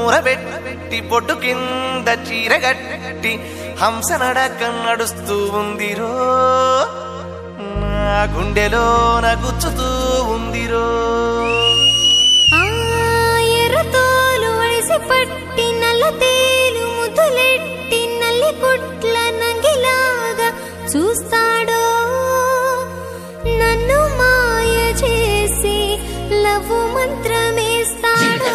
మూరబెట్టి బొడ్డు కింద చీరగట్టి హంస నడక నడుస్తూ ఉందిరో నా గుండెలో నగుచ్చుతూ ఉందిరో ఆ ఎర్రతోలు ఒడిసి పట్టి నల్ల తేలు ముద్దులెట్టి నల్లి కుట్ల నంగిలాగా చూస్తాడో నన్ను మాయ చేసి లవ్వు మంత్రమేస్తాడో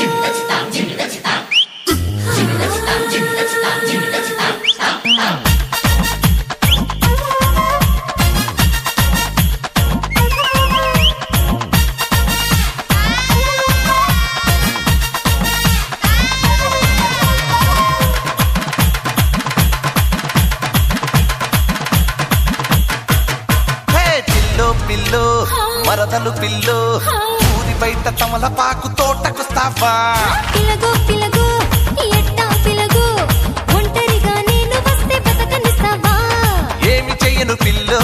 హే పిల్లో పిల్లో మరదలు పిల్లో ఊరి బయట తమలపాకు తోటకొస్తావా పిలగో పిలగో ఎట్టా పిలగో ఒంటరిగా నేను వస్తే బతకనిస్తావా ఏమి చెయ్యను పిల్లో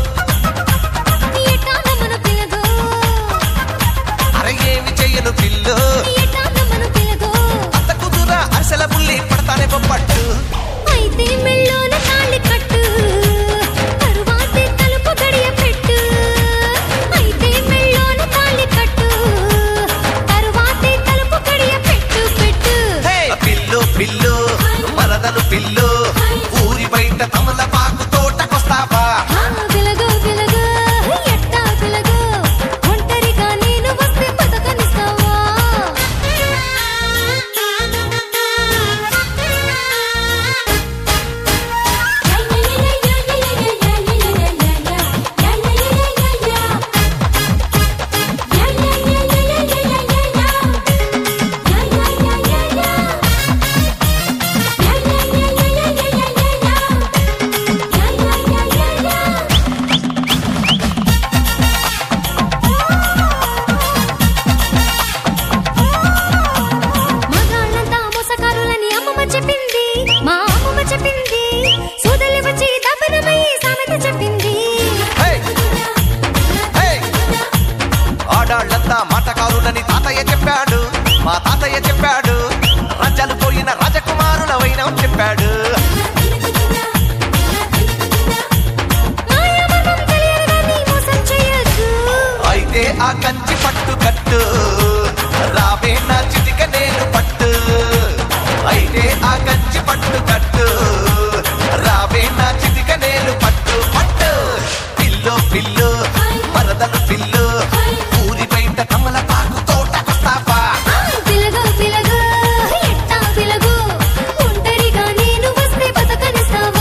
ఎట్టా మన పిలగో అరే ఏమి చెయ్యను పిల్లో ఎట్టా మన పిలగో అంత కుదురా అరిసెల బుల్లి పడతానే పట్టు అయితే మెళ్ళోన తాళి కట్టు తరువాతే తలుపు గడియ పెట్టు అయితే మెళ్ళోన తాళి కట్టు తరువాతే తలుపు గడియ పెట్టు పెట్టు హే పిల్లో పిల్లో మరదలు పిల్లో ఊరి బయట తమలపాకు తోటకొస్తావా ఆ పిలగో పిలగో ఎట్టా పిలగో ఒంటరిగా నేను వస్తే బతకనిస్తావా మగాళ్ళంతా మోసకారులని అమ్మమ్మ చెప్పింది మా అమ్మమ్మ చెప్పింది సూదలి వచ్చి దబ్బనమై సామెత చెప్పింది హే హే ఆడాళ్ళంతా మాటకారులని తాతయ్య చెప్పాడు మా తాతయ్య చెప్పాడు రాజ్యాలు పోయిన రాజకుమారుల వైనం చెప్పాడు మాయమర్మం తెలియదని మోసం చేయొద్దు అయితే ఆ కంచి పట్టు కట్టు రావే నా చిటిక నేను పట్టు అయితే ఆ కంచి పట్టు కట్టు రావే నా చిటిక నేను పట్టు పట్టు పిల్లో పిల్లో మరదలు పిల్లో ఊరి బయట కమలపాకు తోటకొస్తావా పిలగో పిలగో ఎట్టా పిలగో ఒంటరిగా నేను వస్తే బతకనిస్తావా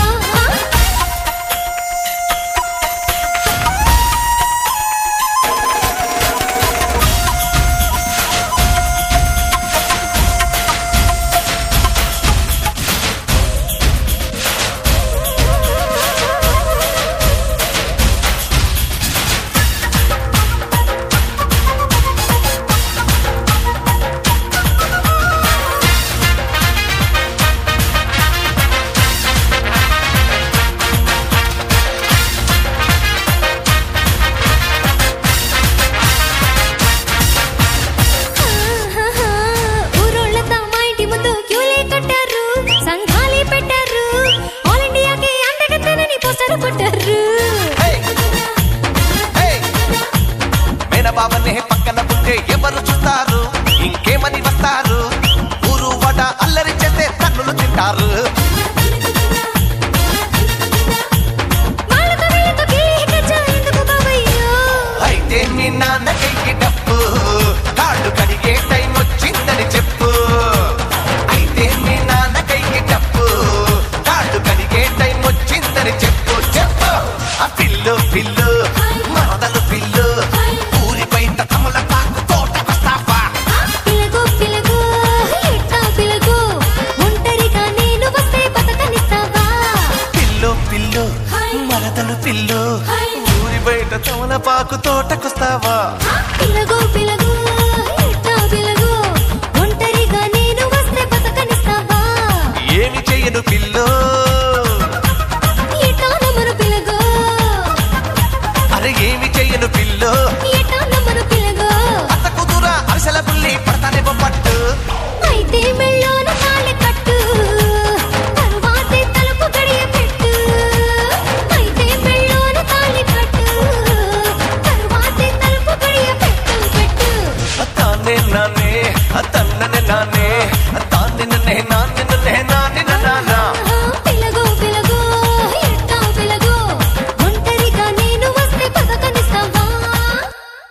ఆహాహా, ఊరోళ్ళంతా మా ఇంటి ముందు క్యూలే కట్టారు సంఘాలే పెట్టారు ఆల్ ఇండియాకి అందగత్తెనని పోస్టర్ కొట్టారు హే హే మేనబాబనే పక్కన ఉంటే ఎవరు చూస్తారు ఇంకేమని వస్తారు ఊరు వడ అల్లరి చేస్తే తన్నులు తింటారు వాళ్ళతో వీళ్ళతో గిల్లి గజ్జా ఎందుకు బాబయ్యో అయితే మీ నాన్న కైకి డప్పు కాళ్ళు కడిగే టైం వచ్చిందని చెప్పు అయితే మీ నాన్న కైకి డప్పు కాళ్ళు కడిగే టైం వచ్చిందని చెప్పు చెప్పు ఆ పిల్లు పిల్లు మరదలు పిల్లు ఊరి బయట తమలపాకు తోటకొస్తావా పిలగో పిలగో ఎట్టా పిలగో ఒంటరిగా నేను వస్తే బతకనిస్తావా పిల్లు పిల్లు మరదలు పిల్లు ఊరి బయట తమలపాకు తోటకొస్తావా పిలగో పిలగో